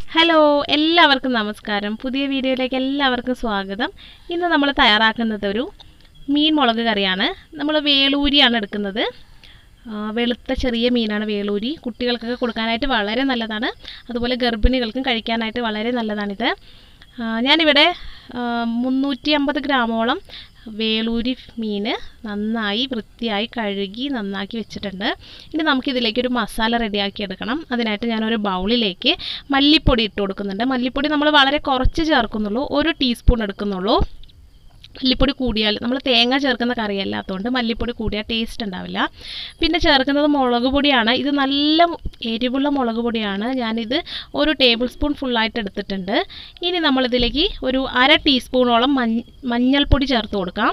hello എല്ലാവർക്കും നമസ്കാരം പുതിയ വീഡിയോയിലേക്ക് എല്ലാവർക്കും സ്വാഗതം ഇന്ന് നമ്മൾ തയ്യാറാക്കുന്നത് ഒരു മീൻ മുളക് കറിയാണ് നമ്മൾ വേളൂരിയാണ് എടുക്കുന്നത് ആ, വെളുത്ത ചെറിയ മീനാണ് വേളൂരി കുട്ടികൾക്കൊക്കെ കൊടുക്കാനായിട്ട് വളരെ നല്ലതാണ് അതുപോലെ ഗർഭിണികൾക്കും കഴിക്കാനായിട്ട് വളരെ നല്ലതാണിത് ആ, ഞാനിവിടെ ആ, മുന്നൂറ്റി അമ്പത് ഗ്രാമോളം വേളൂരി മീൻ നന്നായി വൃത്തിയായി കഴുകി നന്നാക്കി വെച്ചിട്ടുണ്ട് ഇനി നമുക്കിതിലേക്ക് ഒരു മസാല റെഡിയാക്കി എടുക്കണം അതിനായിട്ട് ഞാനൊരു ബൗളിലേക്ക് മല്ലിപ്പൊടി ഇട്ട് കൊടുക്കുന്നുണ്ട് മല്ലിപ്പൊടി നമ്മൾ വളരെ കുറച്ച് ചേർക്കുന്നുള്ളൂ ഒരു ടീസ്പൂൺ എടുക്കുന്നുള്ളൂ മല്ലിപ്പൊടി കൂടിയാൽ നമ്മൾ തേങ്ങ ചേർക്കുന്ന കറിയല്ലാത്തതുകൊണ്ട് മല്ലിപ്പൊടി കൂടിയാൽ ടേസ്റ്റ് ഉണ്ടാവില്ല പിന്നെ ചേർക്കുന്നത് മുളക് പൊടിയാണ് ഇത് നല്ല എരിവുള്ള മുളക് പൊടിയാണ് ഞാനിത് ഒരു ടേബിൾ സ്പൂൺ ഫുള്ളായിട്ട് എടുത്തിട്ടുണ്ട് ഇനി നമ്മളിതിലേക്ക് ഒരു അര ടീസ്പൂണോളം മഞ്ഞ മഞ്ഞൾപ്പൊടി ചേർത്ത് കൊടുക്കാം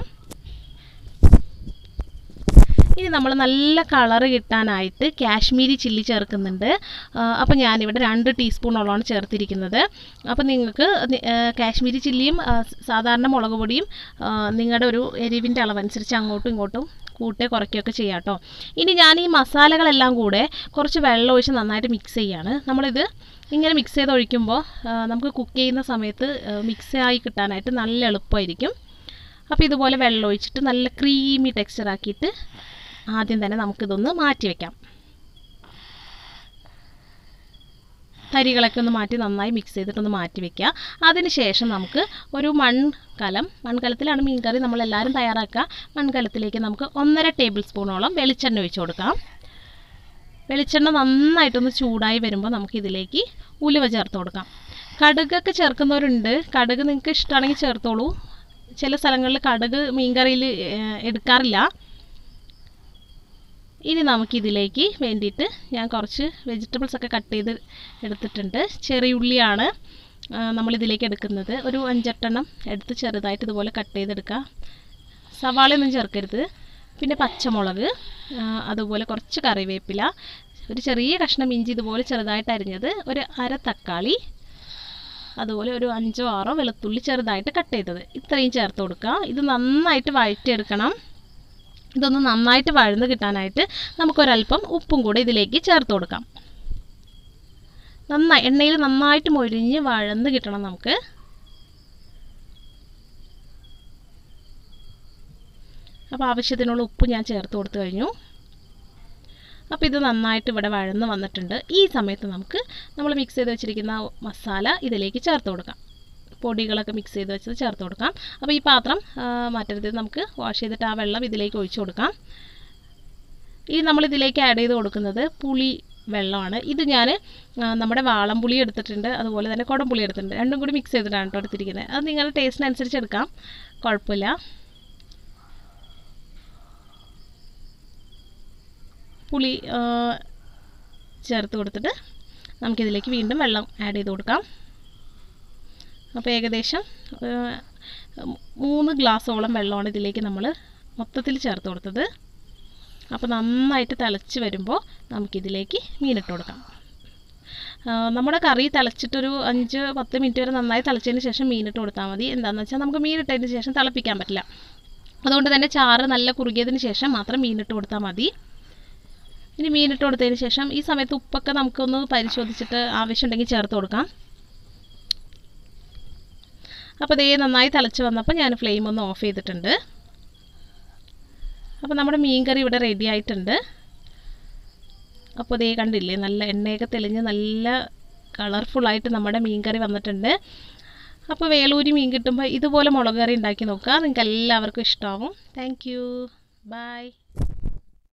ഇനി നമ്മൾ നല്ല കളറ് കിട്ടാനായിട്ട് കാശ്മീരി ചില്ലി ചേർക്കുന്നുണ്ട് അപ്പോൾ ഞാനിവിടെ രണ്ട് ടീസ്പൂണോളമാണ് ചേർത്തിരിക്കുന്നത് അപ്പോൾ നിങ്ങൾക്ക് നി- ആ, കാശ്മീരി ചില്ലിയും ആ, സാധാരണ മുളക് പൊടിയും ആ, നിങ്ങളുടെ ഒരു എരിവിൻ്റെ അളവനുസരിച്ച് അങ്ങോട്ടും ഇങ്ങോട്ടും കൂട്ടുകയോ കുറയ്ക്കുകയൊക്കെ ചെയ്യാം കേട്ടോ ഇനി ഞാൻ ഈ മസാലകളെല്ലാം കൂടെ കുറച്ച് വെള്ളം ഒഴിച്ച് നന്നായിട്ട് മിക്സ് ചെയ്യാണ് നമ്മളിത് ഇങ്ങനെ മിക്സ് ചെയ്ത് ഒഴിക്കുമ്പോൾ ആ, നമുക്ക് കുക്ക് ചെയ്യുന്ന സമയത്ത് മിക്സ് ആയി കിട്ടാനായിട്ട് നല്ല എളുപ്പമായിരിക്കും അപ്പോൾ ഇതുപോലെ വെള്ളം ഒഴിച്ചിട്ട് നല്ല ക്രീമി ടെക്സ്ചർ ആക്കിയിട്ട് ആദ്യം തന്നെ നമുക്കിതൊന്ന് മാറ്റി വയ്ക്കാം തരികളൊക്കെ ഒന്ന് മാറ്റി നന്നായി മിക്സ് ചെയ്തിട്ടൊന്ന് മാറ്റി വെക്കുക അതിന് ശേഷം നമുക്ക് ഒരു മൺകലം മൺകലത്തിലാണ് മീൻകറി നമ്മളെല്ലാവരും തയ്യാറാക്കുക മൺകലത്തിലേക്ക് നമുക്ക് ഒന്നര ടേബിൾ സ്പൂണോളം വെളിച്ചെണ്ണ ഒഴിച്ച് കൊടുക്കാം വെളിച്ചെണ്ണ നന്നായിട്ടൊന്ന് ചൂടായി വരുമ്പോൾ നമുക്ക് ഇതിലേക്ക് ഉലുവ ചേർത്ത് കൊടുക്കാം കടുകൊക്കെ ചേർക്കുന്നവരുണ്ട് കടുക് നിങ്ങൾക്ക് ഇഷ്ടമാണെങ്കിൽ ചേർത്തോളൂ ചില സ്ഥലങ്ങളിൽ കടുക് മീൻകറിയിൽ ഏഹ്, എടുക്കാറില്ല ഇനി നമുക്കിതിലേക്ക് വേണ്ടിയിട്ട് ഞാൻ കുറച്ച് വെജിറ്റബിൾസ് ഒക്കെ കട്ട് ചെയ്ത് എടുത്തിട്ടുണ്ട് ചെറിയ ഉള്ളിയാണ് ആ, നമ്മളിതിലേക്ക് എടുക്കുന്നത് ഒരു അഞ്ചെട്ടെണ്ണം എടുത്ത് ചെറുതായിട്ട് ഇതുപോലെ കട്ട് ചെയ്തെടുക്കുക സവാളയൊന്നും ചേർക്കരുത് പിന്നെ പച്ചമുളക് ആ, അതുപോലെ കുറച്ച് കറിവേപ്പില ഒരു ചെറിയ കഷ്ണം ഇഞ്ചി ഇതുപോലെ ചെറുതായിട്ട് അരിഞ്ഞത് ഒരു അര തക്കാളി അതുപോലെ ഒരു അഞ്ചോ ആറോ വെളുത്തുള്ളി ചെറുതായിട്ട് കട്ട് ചെയ്തത് ഇത്രയും ചേർത്ത് കൊടുക്കുക ഇത് നന്നായിട്ട് വഴറ്റിയെടുക്കണം ഇതൊന്ന് നന്നായിട്ട് വഴന്ന് കിട്ടാനായിട്ട് നമുക്കൊരല്പം ഉപ്പും കൂടെ ഇതിലേക്ക് ചേർത്ത് കൊടുക്കാം നന്നായി എണ്ണയിൽ നന്നായിട്ട് മൊരിഞ്ഞ് വഴന്ന് കിട്ടണം നമുക്ക് അപ്പോൾ ആവശ്യത്തിനുള്ള ഉപ്പ് ഞാൻ ചേർത്ത് കൊടുത്തു കഴിഞ്ഞു അപ്പോൾ ഇത് നന്നായിട്ട് ഇവിടെ വഴന്ന് വന്നിട്ടുണ്ട് ഈ സമയത്ത് നമുക്ക് നമ്മൾ മിക്സ് ചെയ്ത് വെച്ചിരിക്കുന്ന മസാല ഇതിലേക്ക് ചേർത്ത് കൊടുക്കാം പൊടികളൊക്കെ മിക്സ് ചെയ്ത് വെച്ചത് ചേർത്ത് കൊടുക്കാം അപ്പോൾ ഈ പാത്രം ആ, മാറ്റരുത് നമുക്ക് വാഷ് ചെയ്തിട്ട് ആ വെള്ളം ഇതിലേക്ക് ഒഴിച്ചു കൊടുക്കാം ഈ നമ്മൾ ഇതിലേക്ക് ആഡ് ചെയ്ത് കൊടുക്കുന്നത് പുളി വെള്ളമാണ് ഇത് ഞാൻ നമ്മുടെ വാളംപുളി എടുത്തിട്ടുണ്ട് അതുപോലെ തന്നെ കുടംപുളി എടുത്തിട്ടുണ്ട് രണ്ടും കൂടി മിക്സ് ചെയ്തിട്ടാണ് കേട്ടോ എടുത്തിരിക്കുന്നത് അത് നിങ്ങളുടെ ടേസ്റ്റിനനുസരിച്ച് എടുക്കാം കുഴപ്പമില്ല പുളി ആ, ചേർത്ത് കൊടുത്തിട്ട് നമുക്കിതിലേക്ക് വീണ്ടും വെള്ളം ആഡ് ചെയ്ത് കൊടുക്കാം അപ്പോൾ ഏകദേശം ആ, മൂന്ന് ഗ്ലാസ്സോളം വെള്ളമാണ് ഇതിലേക്ക് നമ്മൾ മൊത്തത്തിൽ ചേർത്ത് കൊടുത്തത് അപ്പോൾ നന്നായിട്ട് തിളച്ച് വരുമ്പോൾ നമുക്കിതിലേക്ക് മീനിട്ട് കൊടുക്കാം ആ, നമ്മുടെ കറി തിളച്ചിട്ടൊരു അഞ്ച് പത്ത് മിനിറ്റ് വരെ നന്നായി തിളച്ചതിന് ശേഷം മീനിട്ട് കൊടുത്താൽ മതി എന്താണെന്ന് വെച്ചാൽ നമുക്ക് മീനിട്ടതിന് ശേഷം തിളപ്പിക്കാൻ പറ്റില്ല അതുകൊണ്ട് തന്നെ ചാറ് നല്ല കുറുകിയതിന് ശേഷം മാത്രം മീനിട്ട് കൊടുത്താൽ മതി ഇനി മീനിട്ട് കൊടുത്തതിന് ശേഷം ഈ സമയത്ത് ഉപ്പൊക്കെ നമുക്കൊന്ന് പരിശോധിച്ചിട്ട് ആവശ്യമുണ്ടെങ്കിൽ ചേർത്ത് കൊടുക്കാം അപ്പോൾ ദേ നന്നായി തിളച്ച് വന്നപ്പോൾ ഞാൻ ഫ്ലെയിം ഒന്ന് ഓഫ് ചെയ്തിട്ടുണ്ട് അപ്പോൾ നമ്മുടെ മീൻ കറി ഇവിടെ റെഡി ആയിട്ടുണ്ട് അപ്പോൾ ദേ കണ്ടില്ലേ നല്ല എണ്ണയൊക്കെ തെളിഞ്ഞ് നല്ല കളർഫുള്ളായിട്ട് നമ്മുടെ മീൻ കറി വന്നിട്ടുണ്ട് അപ്പോൾ വേളൂരി മീൻ കിട്ടുമ്പോൾ ഇതുപോലെ മുളക് കറി ഉണ്ടാക്കി നോക്കുക നിങ്ങൾക്ക് എല്ലാവർക്കും ഇഷ്ടമാവും താങ്ക് യു ബൈ